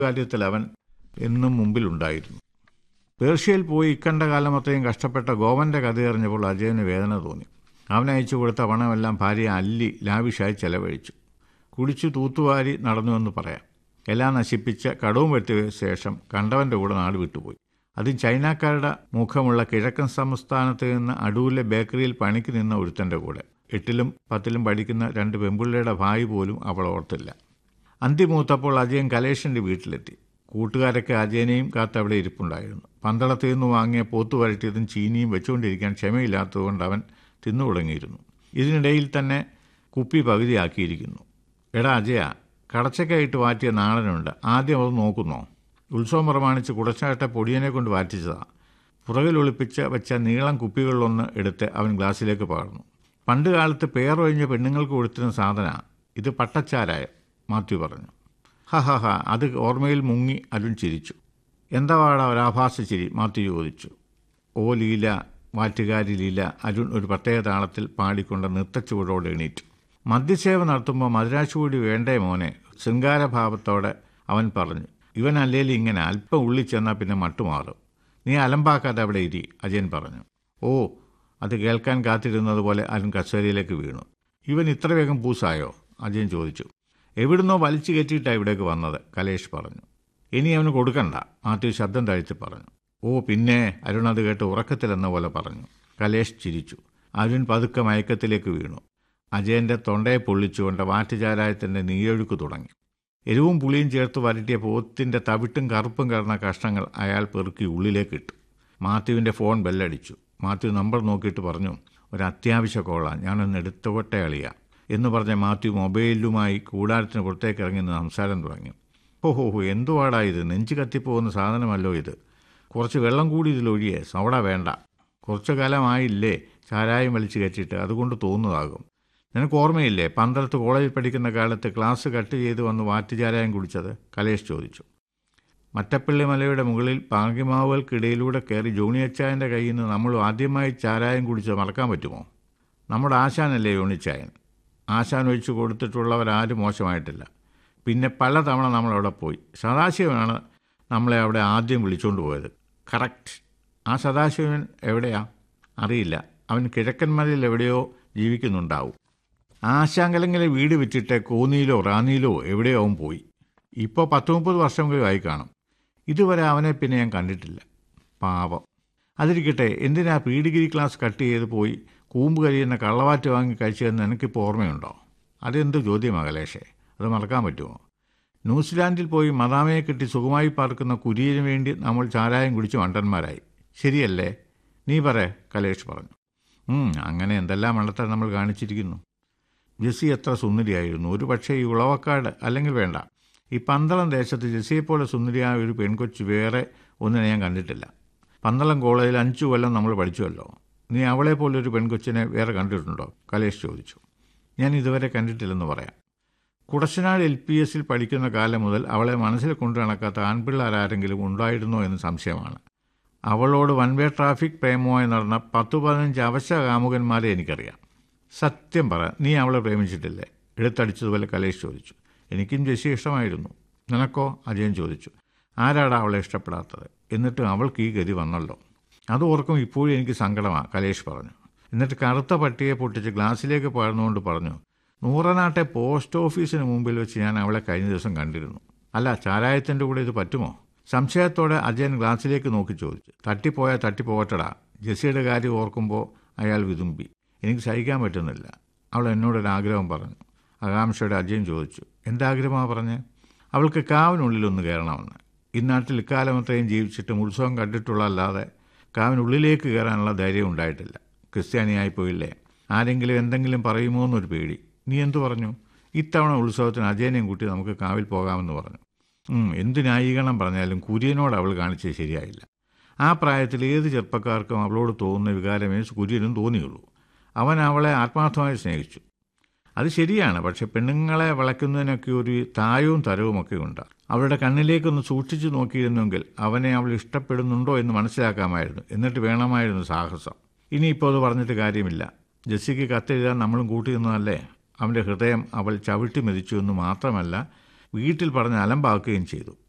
കാര്യത്തിൽ അവൻ എന്നും മുമ്പിലുണ്ടായിരുന്നു പേർഷ്യയിൽ പോയി ഇക്കണ്ട കാലം അത്രയും കഷ്ടപ്പെട്ട ഗോവന്റെ കഥ അറിഞ്ഞപ്പോൾ അജയന് വേദന തോന്നി അവൻ അയച്ചു കൊടുത്ത പണമെല്ലാം ഭാര്യ അല്ലി ലാവിഷായി ചെലവഴിച്ചു കുടിച്ചു തൂത്തുവാരി നടന്നുവെന്ന് പറയാം എല്ലാം നശിപ്പിച്ച് കടവും വെട്ടിയ ശേഷം കണ്ടവൻ്റെ കൂടെ നാട് വിട്ടുപോയി അതും ചൈനക്കാരുടെ മുഖമുള്ള കിഴക്കൻ സംസ്ഥാനത്ത് നിന്ന് അടൂരിലെ ബേക്കറിയിൽ പണിക്ക് നിന്ന ഒരുത്തൻ്റെ കൂടെ എട്ടിലും പത്തിലും പഠിക്കുന്ന രണ്ട് പെൺപിള്ളയുടെ ഭായി പോലും അവൾ ഓർത്തില്ല അന്തിമൂത്തപ്പോൾ അജയൻ കലേഷിൻ്റെ വീട്ടിലെത്തി കൂട്ടുകാരൊക്കെ അജയനെയും കാത്ത് അവിടെ ഇരിപ്പുണ്ടായിരുന്നു പന്തളത്തിൽ നിന്ന് വാങ്ങിയ പോത്തു വരട്ടിയതും ചീനിയും വെച്ചുകൊണ്ടിരിക്കാൻ ക്ഷമയില്ലാത്തതുകൊണ്ട് അവൻ തിന്നു തുടങ്ങിയിരുന്നു ഇതിനിടയിൽ തന്നെ കുപ്പി പകുതിയാക്കിയിരിക്കുന്നു എടാ അജയ കടച്ചക്കായിട്ട് വാറ്റിയ നാടനുണ്ട് ആദ്യം അത് നോക്കുന്നോ ഉത്സവം പ്രമാണിച്ച് കുടച്ചാട്ട പൊടിയനെ കൊണ്ട് വാറ്റിച്ചതാ പുറകിൽ ഒളിപ്പിച്ച് വെച്ച നീളം കുപ്പികളിലൊന്ന് എടുത്ത് അവൻ ഗ്ലാസ്സിലേക്ക് പകർന്നു പണ്ട് കാലത്ത് പേരൊഴിഞ്ഞ പെണ്ണുങ്ങൾക്ക് കൊടുത്തിരുന്ന സാധന ഇത് പട്ടച്ചാരായ മാത്യു പറഞ്ഞു ഹ ഹ ഹ അത് ഓർമ്മയിൽ മുങ്ങി അരുൺ ചിരിച്ചു എന്താ വാടാ ഒരാഭാസ ചിരി മാത്യു ചോദിച്ചു ഓ ലീല വാറ്റുകാരി ലീല അരുൺ ഒരു പ്രത്യേക താളത്തിൽ പാടിക്കൊണ്ട് നൃത്തച്ചുവടോടെ എണീറ്റു മദ്യസേവ നടത്തുമ്പോൾ മധുരാശുകൂടി വേണ്ടേ മോനെ ശൃംഗാരഭാവത്തോടെ അവൻ പറഞ്ഞു ഇവൻ അല്ലേലും ഇങ്ങനെ അല്പം ഉള്ളിൽ ചെന്നാൽ പിന്നെ മട്ടുമാറും നീ അലമ്പാക്കാതെ അവിടെ ഇരി അജയൻ പറഞ്ഞു ഓ അത് കേൾക്കാൻ കാത്തിരുന്നത് പോലെ അരുൺ കസേരയിലേക്ക് വീണു ഇവൻ ഇത്ര വേഗം പൂസായോ അജയൻ ചോദിച്ചു എവിടുന്നോ വലിച്ചു കയറ്റിയിട്ടാണ് ഇവിടേക്ക് വന്നത് കലേഷ് പറഞ്ഞു ഇനി അവന് കൊടുക്കണ്ട മാത്യു ശബ്ദം താഴ്ത്തി പറഞ്ഞു ഓ പിന്നെ അരുൺ അത് കേട്ട് ഉറക്കത്തിലെന്ന പോലെ പറഞ്ഞു കലേഷ് ചിരിച്ചു അരുൺ പതുക്കെ മയക്കത്തിലേക്ക് വീണു അജയന്റെ തൊണ്ടയെ പൊള്ളിച്ചുകൊണ്ട് വാറ്റുചാരായത്തിന്റെ നീയൊഴുക്ക് തുടങ്ങി എരിവും പുളിയും ചേർത്ത് വരട്ടിയ പോത്തിന്റെ തവിട്ടും കറുപ്പും കലർന്ന കഷ്ണങ്ങൾ അയാൾ പെറുക്കി ഉള്ളിലേക്ക് ഇട്ടു മാത്യുവിന്റെ ഫോൺ ബെല്ലടിച്ചു മാത്യു നമ്പർ നോക്കിയിട്ട് പറഞ്ഞു ഒരു അത്യാവശ്യ കോളാ ഞാനൊന്ന് എടുത്തോട്ടെ അളിയ എന്ന് പറഞ്ഞ മാത്യു മൊബൈലുമായി കൂടാരത്തിന് പുറത്തേക്ക് ഇറങ്ങി നിന്ന് സംസാരം തുടങ്ങി ഹോ ഹോ ഹോ എന്തുവാടാ ഇത് നെഞ്ച് കത്തിപ്പോകുന്ന സാധനമല്ലോ ഇത് കുറച്ച് വെള്ളം കൂടി ഇതിലൊഴിയേ സവട വേണ്ട കുറച്ചു കാലമായില്ലേ ചാരായം വലിച്ചു കയറ്റിയിട്ട് അതുകൊണ്ട് തോന്നുന്നതാകും നിനക്ക് ഓർമ്മയില്ലേ പന്തളത്ത് കോളേജിൽ പഠിക്കുന്ന കാലത്ത് ക്ലാസ് കട്ട് ചെയ്ത് വന്ന് വാറ്റുചാരായം കുടിച്ചത് കലേഷ് ചോദിച്ചു മറ്റപ്പള്ളി മലയുടെ മുകളിൽ പാങ്കിമാവുകൾക്കിടയിലൂടെ കയറി ജോണിയച്ചായൻ്റെ കയ്യിൽ നിന്ന് നമ്മൾ ആദ്യമായി ചാരായം കുടിച്ചത് മറക്കാൻ പറ്റുമോ നമ്മുടെ ആശാനല്ലേ ജോണിച്ചായൻ ആശാൻ ഒഴിച്ചു കൊടുത്തിട്ടുള്ളവരാരും മോശമായിട്ടില്ല പിന്നെ പലതവണ നമ്മളവിടെ പോയി സദാശിവനാണ് നമ്മളെ അവിടെ ആദ്യം വിളിച്ചുകൊണ്ട് പോയത് കറക്റ്റ് ആ സദാശിവൻ എവിടെയാ അറിയില്ല അവൻ കിഴക്കൻ മലയിൽ എവിടെയോ ജീവിക്കുന്നുണ്ടാവും ആശാങ്കലങ്ങിലെ വീട് വിറ്റിട്ട് കോന്നിയിലോ റാന്നിയിലോ എവിടെയോ അവൻ പോയി ഇപ്പോൾ പത്ത് മുപ്പത് വർഷമെങ്കിലും ആയി കാണും ഇതുവരെ അവനെ പിന്നെ ഞാൻ കണ്ടിട്ടില്ല പാവം അതിരിക്കട്ടെ എന്തിനാ പി ഡിഗ്രി ക്ലാസ് കട്ട് ചെയ്ത് പോയി കൂമ്പ് കഴിയുന്ന കള്ളവാറ്റ് വാങ്ങി കഴിച്ചതെന്ന് എനിക്കിപ്പോൾ ഓർമ്മയുണ്ടോ അതെന്ത് ചോദ്യമാണ് കലേഷേ അത് മറക്കാൻ പറ്റുമോ ന്യൂസിലാൻഡിൽ പോയി മദാമയെ കിട്ടി സുഖമായി പാർക്കുന്ന കുരിയന് വേണ്ടി നമ്മൾ ചാരായം കുടിച്ച് മണ്ടന്മാരായി ശരിയല്ലേ നീ പറ കലേഷ് പറഞ്ഞു ഉം, അങ്ങനെ എന്തെല്ലാം മണ്ടത്തെ നമ്മൾ കാണിച്ചിരിക്കുന്നു ജെസ്സി എത്ര സുന്ദരിയായിരുന്നു ഒരു പക്ഷേ ഈ ഉളവക്കാട് അല്ലെങ്കിൽ വേണ്ട ഈ പന്തളം ദേശത്ത് ജെസ്സിയെപ്പോലെ സുന്ദരിയായ ഒരു പെൺകൊച്ച് വേറെ ഒന്നിനെ ഞാൻ കണ്ടിട്ടില്ല പന്തളം കോളേജിൽ അഞ്ചു കൊല്ലം നമ്മൾ പഠിച്ചുവല്ലോ നീ അവളെ പോലെ ഒരു പെൺകൊച്ചിനെ വേറെ കണ്ടിട്ടുണ്ടോ കലേഷ് ചോദിച്ചു ഞാൻ ഇതുവരെ കണ്ടിട്ടില്ലെന്ന് പറയാം കുടശനാട് എൽ പി എസിൽ പഠിക്കുന്ന കാലം മുതൽ അവളെ മനസ്സിൽ കൊണ്ടു നടക്കാത്ത ആൺപിള്ളേരാരെങ്കിലും ഉണ്ടായിരുന്നോ എന്ന് സംശയമാണ് അവളോട് വൺ വേ ട്രാഫിക് പ്രേമമായി നടന്ന പത്തു പതിനഞ്ച് അവശ്യ കാമുകന്മാരെ എനിക്കറിയാം സത്യം പറ നീ അവളെ പ്രേമിച്ചിട്ടില്ലേ എടുത്തടിച്ചതുപോലെ കലേഷ് ചോദിച്ചു എനിക്കും ജെസ്സി ഇഷ്ടമായിരുന്നു നിനക്കോ അജയൻ ചോദിച്ചു ആരാടാ അവളെ ഇഷ്ടപ്പെടാത്തത് എന്നിട്ടും അവൾക്ക് ഈ ഗതി വന്നല്ലോ അത് ഓർക്കും ഇപ്പോഴും എനിക്ക് സങ്കടമാണ് കലേഷ് പറഞ്ഞു എന്നിട്ട് കറുത്ത പട്ടിയെ പൊട്ടിച്ച് ഗ്ലാസ്സിലേക്ക് പകർന്നുകൊണ്ട് പറഞ്ഞു നൂറനാട്ടെ പോസ്റ്റ് ഓഫീസിന് മുമ്പിൽ വെച്ച് ഞാൻ അവളെ കഴിഞ്ഞ ദിവസം കണ്ടിരുന്നു അല്ല ചാരായത്തിൻ്റെ കൂടെ ഇത് പറ്റുമോ സംശയത്തോടെ അജയൻ ഗ്ലാസ്സിലേക്ക് നോക്കി ചോദിച്ചു തട്ടിപ്പോയാൽ തട്ടിപ്പോകട്ടടാ ജെസ്സിയുടെ കാര്യം ഓർക്കുമ്പോൾ അയാൾ വിതുമ്പി എനിക്ക് സഹിക്കാൻ പറ്റുന്നില്ല അവൾ എന്നോടൊരാഗ്രഹം പറഞ്ഞു ആകാംക്ഷയുടെ അജയൻ ചോദിച്ചു എന്താഗ്രഹമാണ് പറഞ്ഞ് അവൾക്ക് കാവിനുള്ളിലൊന്ന് കയറണമെന്ന് ഈ നാട്ടിൽ ഇക്കാലമത്രയും ജീവിച്ചിട്ടും ഉത്സവം കണ്ടിട്ടുള്ളതല്ലാതെ കാവിനുള്ളിലേക്ക് കയറാനുള്ള ധൈര്യം ഉണ്ടായിട്ടില്ല ക്രിസ്ത്യാനിയായി പോയില്ലേ ആരെങ്കിലും എന്തെങ്കിലും പറയുമോ എന്നൊരു പേടി നീ എന്തു പറഞ്ഞു ഇത്തവണ ഉത്സവത്തിന് അജയനെയും കൂട്ടി നമുക്ക് കാവിൽ പോകാമെന്ന് പറഞ്ഞു ഉം, എന്ത് ന്യായീകരണം പറഞ്ഞാലും കുര്യനോട് അവൾ കാണിച്ചത് ശരിയായില്ല ആ പ്രായത്തിൽ ഏത് ചെറുപ്പക്കാർക്കും അവളോട് തോന്നുന്ന വികാരമേ കുര്യനും തോന്നിയുള്ളൂ അവൻ അവളെ ആത്മാർത്ഥമായി സ്നേഹിച്ചു അത് ശരിയാണ് പക്ഷെ പെണ്ണുങ്ങളെ വളയ്ക്കുന്നതിനൊക്കെ ഒരു തായവും തരവുമൊക്കെ ഉണ്ട് അവളുടെ കണ്ണിലേക്കൊന്ന് സൂക്ഷിച്ചു നോക്കിയിരുന്നെങ്കിൽ അവനെ അവൾ ഇഷ്ടപ്പെടുന്നുണ്ടോ എന്ന് മനസ്സിലാക്കാമായിരുന്നു എന്നിട്ട് വേണമായിരുന്നു സാഹസം ഇനിയിപ്പോൾ അത് പറഞ്ഞിട്ട് കാര്യമില്ല ജെസ്സിക്ക് കത്തെഴുതാൻ നമ്മളും കൂട്ടി നിന്നതല്ലേ അവൻ്റെ ഹൃദയം അവൾ ചവിട്ടി മെതിച്ചു എന്ന് മാത്രമല്ല വീട്ടിൽ പറഞ്ഞ് അലമ്പാക്കുകയും ചെയ്തു